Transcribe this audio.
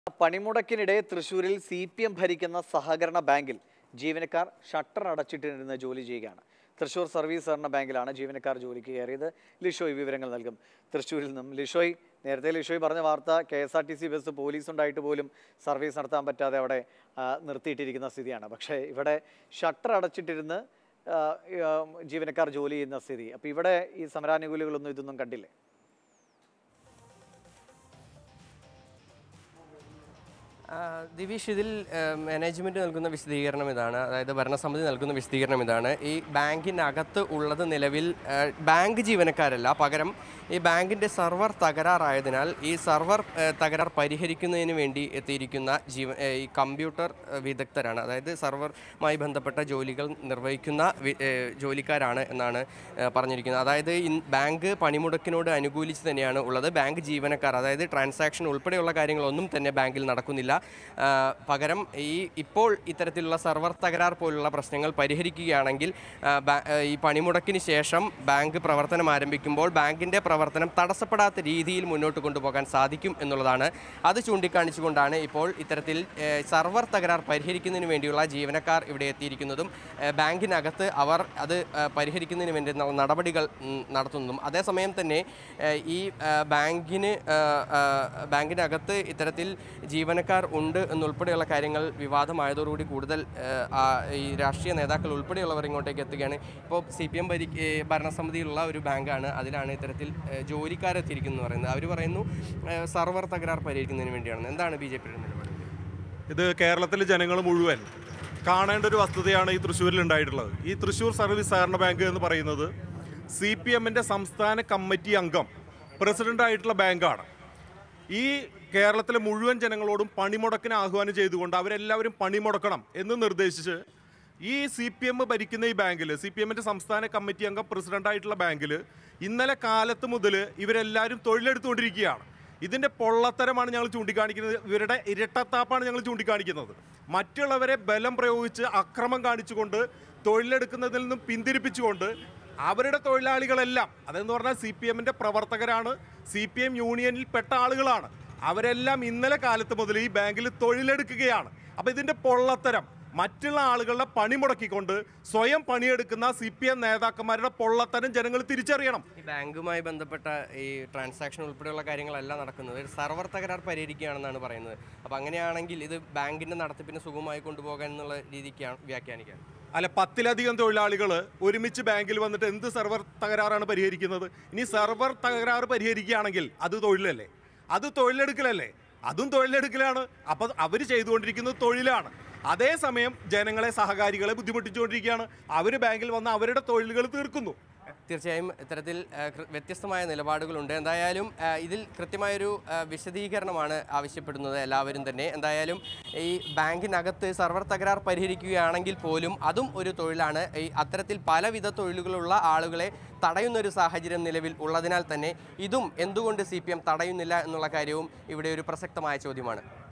പണിമുടക്കിനിടെ തൃശൂരിൽ C P M ഭരിക്കുന്ന സഹകരണ ബാങ്കിൽ ജീവനക്കാർ ഷട്ടർ അടച്ചിട്ടിരുന്ന് ജോലി ചെയ്യുകയാണ് തൃശൂർ സർവീസ് സഹകരണ ബാങ്കിലാണ് ജീവനക്കാർ ജോലിക്ക് കയറിയത് ലിഷോയ് വിവരങ്ങൾ നൽകും തൃശ്ശൂരിൽ നിന്നും ലിഷോയ് നേരത്തെ ലിഷോയ് പറഞ്ഞ വാർത്ത K S R T C bus police ഉണ്ടായിട്ട് പോലും സർവീസ് നടത്താൻ പറ്റാതെ അവിടെ ആ, നിർത്തിയിട്ടിരിക്കുന്ന സ്ഥിതിയാണ് പക്ഷേ ഇവിടെ ഷട്ടർ അടച്ചിട്ടിരുന്ന് ആ, ആ, ജീവനക്കാർ ജോലി ചെയ്യുന്ന സ്ഥിതി അപ്പോൾ ഇവിടെ ഈ സമരാനുകൂലികളൊന്നും ഇതൊന്നും കണ്ടില്ലേ ആ, ദിവിഷ് ഇതിൽ മാനേജ്മെന്റ് നൽകുന്ന വിശദീകരണം ഇതാണ് അതായത് ഭരണസമിതി നൽകുന്ന വിശദീകരണം ഇതാണ് ഈ ബാങ്കിനകത്ത് ഉള്ളത് നിലവിൽ ആ, ബാങ്ക് ജീവനക്കാരല്ല പകരം ഈ ബാങ്കിൻ്റെ സർവർ തകരാറായതിനാൽ ഈ സർവർ ആ, തകരാർ പരിഹരിക്കുന്നതിന് വേണ്ടി എത്തിയിരിക്കുന്ന ജീവ ആ, ഈ കമ്പ്യൂട്ടർ ആ, വിദഗ്ധരാണ് അതായത് സർവറുമായി ബന്ധപ്പെട്ട ജോലികൾ നിർവഹിക്കുന്ന വി- ഏ, ജോലിക്കാരാണ് എന്നാണ് ആ, പറഞ്ഞിരിക്കുന്നത് അതായത് ഇൻ- ബാങ്ക് പണിമുടക്കിനോട് അനുകൂലിച്ച് തന്നെയാണ് ഉള്ളത് ബാങ്ക് ജീവനക്കാർ അതായത് ട്രാൻസാക്ഷൻ ഉൾപ്പെടെയുള്ള കാര്യങ്ങളൊന്നും തന്നെ ബാങ്കിൽ നടക്കുന്നില്ല ആ, പകരം ഈ ഇപ്പോൾ ഇത്തരത്തിലുള്ള സർവർ തകരാർ പോലുള്ള പ്രശ്നങ്ങൾ പരിഹരിക്കുകയാണെങ്കിൽ ആ, ബാ- ആ, ഈ പണിമുടക്കിന് ശേഷം ബാങ്ക് പ്രവർത്തനം ആരംഭിക്കുമ്പോൾ ബാങ്കിൻ്റെ പ്രവർത്തനം തടസ്സപ്പെടാത്ത രീതിയിൽ മുന്നോട്ട് കൊണ്ടുപോകാൻ സാധിക്കും എന്നുള്ളതാണ് അത് ചൂണ്ടിക്കാണിച്ചുകൊണ്ടാണ് ഇപ്പോൾ ഇത്തരത്തിൽ ഏ, സർവർ തകരാർ പരിഹരിക്കുന്നതിന് വേണ്ടിയുള്ള ജീവനക്കാർ ഇവിടെ എത്തിയിരിക്കുന്നതും ഏ, ബാങ്കിനകത്ത് അവർ അത് ആ, പരിഹരിക്കുന്നതിന് വേണ്ടി ന- നടപടികൾ ഉം, നടത്തുന്നതും അതേസമയം തന്നെ ഏ, ഈ ആ, ബാങ്കിന് ആ, ആ, ബാങ്കിനകത്ത് ഇത്തരത്തിൽ ജീവനക്കാർ ഉണ്ട് എന്നുൾപ്പെടെയുള്ള കാര്യങ്ങൾ വിവാദമായതോടുകൂടി കൂടുതൽ ഏ, ആ, ഈ രാഷ്ട്രീയ നേതാക്കൾ ഉൾപ്പെടെയുള്ളവർ ഇങ്ങോട്ടേക്ക് എത്തുകയാണ് ഇപ്പോൾ സി പി എം ഭരി ഏ, ഭരണസമിതിയിലുള്ള ഒരു ബാങ്കാണ് അതിലാണ് ഇത്തരത്തിൽ ഏ, ജോലിക്കാരെത്തിയിരിക്കുന്നു എന്ന് പറയുന്നത് അവർ പറയുന്നു ഏ, സർവർ തകരാർ പരിഹരിക്കുന്നതിന് വേണ്ടിയാണ് എന്താണ് ബി ജെ പിയുടെ നിലപാട് ഇത് കേരളത്തിലെ ജനങ്ങൾ മുഴുവൻ കാണേണ്ട ഒരു വസ്തുതയാണ് ഈ തൃശ്ശൂരിൽ ഉണ്ടായിട്ടുള്ളത് ഈ തൃശ്ശൂർ സർവീസ് സഹകരണ ബാങ്ക് എന്ന് പറയുന്നത് സി പി എമ്മിൻ്റെ സംസ്ഥാന കമ്മിറ്റി അംഗം പ്രസിഡൻ്റായിട്ടുള്ള ബാങ്കാണ് ഈ കേരളത്തിലെ മുഴുവൻ ജനങ്ങളോടും പണിമുടക്കിന് ആഹ്വാനം ചെയ്തുകൊണ്ട് അവരെല്ലാവരും പണിമുടക്കണം എന്ന് നിർദ്ദേശിച്ച് ഈ സി പി എം ഭരിക്കുന്ന ഈ ബാങ്കിൽ സി പി എമ്മിൻ്റെ സംസ്ഥാന കമ്മിറ്റി അംഗം പ്രസിഡൻ്റായിട്ടുള്ള ബാങ്കിൽ ഇന്നലെ കാലത്ത് മുതൽ ഇവരെല്ലാവരും തൊഴിലെടുത്തുകൊണ്ടിരിക്കുകയാണ് ഇതിൻ്റെ പൊള്ളത്തരമാണ് ഞങ്ങൾ ചൂണ്ടിക്കാണിക്കുന്നത് ഇവരുടെ ഇരട്ടത്താപ്പാണ് ഞങ്ങൾ ചൂണ്ടിക്കാണിക്കുന്നത് മറ്റുള്ളവരെ ബലം പ്രയോഗിച്ച് അക്രമം കാണിച്ചുകൊണ്ട് തൊഴിലെടുക്കുന്നതിൽ നിന്നും പിന്തിരിപ്പിച്ചുകൊണ്ട് അവരുടെ തൊഴിലാളികളെല്ലാം അതെന്ന് പറഞ്ഞാൽ സി പി എമ്മിൻ്റെ പ്രവർത്തകരാണ് സി പി എം യൂണിയനിൽ പെട്ട ആളുകളാണ് അവരെല്ലാം ഇന്നലെ കാലത്ത് മുതൽ ഈ ബാങ്കിൽ തൊഴിലെടുക്കുകയാണ് അപ്പോൾ ഇതിൻ്റെ പൊള്ളത്തരം മറ്റുള്ള ആളുകളുടെ പണി മുടക്കിക്കൊണ്ട് സ്വയം പണിയെടുക്കുന്ന സി പി എം നേതാക്കന്മാരുടെ പൊള്ളത്തരം ജനങ്ങൾ തിരിച്ചറിയണം ഈ ബാങ്കുമായി ബന്ധപ്പെട്ട ഈ ട്രാൻസാക്ഷൻ ഉൾപ്പെടെയുള്ള കാര്യങ്ങളെല്ലാം നടക്കുന്നത് സർവർ തകരാർ പരിഹരിക്കുകയാണെന്നാണ് പറയുന്നത് അപ്പോൾ അങ്ങനെയാണെങ്കിൽ ഇത് ബാങ്കിൻ്റെ നടത്തിപ്പിന് സുഗമമായി കൊണ്ടുപോകാൻ എന്നുള്ള രീതിക്കാണ് വ്യാഖ്യാനിക്കാൻ അല്ല പത്തിലധികം തൊഴിലാളികൾ ഒരുമിച്ച് ബാങ്കിൽ വന്നിട്ട് എന്ത് സെർവർ തകരാറാണ് പരിഹരിക്കുന്നത് ഇനി സെർവർ തകരാറ് പരിഹരിക്കുകയാണെങ്കിൽ അത് തൊഴിലല്ലേ അത് തൊഴിലെടുക്കലല്ലേ അതും തൊഴിലെടുക്കലാണ് അപ്പോൾ അവർ ചെയ്തുകൊണ്ടിരിക്കുന്നത് തൊഴിലാണ് അതേസമയം ജനങ്ങളെ സഹകാരികളെ ബുദ്ധിമുട്ടിച്ചുകൊണ്ടിരിക്കുകയാണ് അവർ ബാങ്കിൽ വന്ന് അവരുടെ തൊഴിലുകൾ തീർക്കുന്നു തീർച്ചയായും ഇത്തരത്തിൽ ആ, കൃ- വ്യത്യസ്തമായ നിലപാടുകളുണ്ട് എന്തായാലും ആ, ഇതിൽ കൃത്യമായൊരു ആ, വിശദീകരണമാണ് ആവശ്യപ്പെടുന്നത് എല്ലാവരും തന്നെ എന്തായാലും ഈ ബാങ്കിനകത്ത് സർവർ തകരാർ പരിഹരിക്കുകയാണെങ്കിൽ പോലും അതും ഒരു തൊഴിലാണ് ഈ അത്തരത്തിൽ പലവിധ തൊഴിലുകളുള്ള ആളുകളെ തടയുന്ന ഒരു സാഹചര്യം നിലവിൽ ഉള്ളതിനാൽ തന്നെ ഇതും എന്തുകൊണ്ട് സി തടയുന്നില്ല എന്നുള്ള കാര്യവും ഇവിടെ ഒരു പ്രസക്തമായ ചോദ്യമാണ്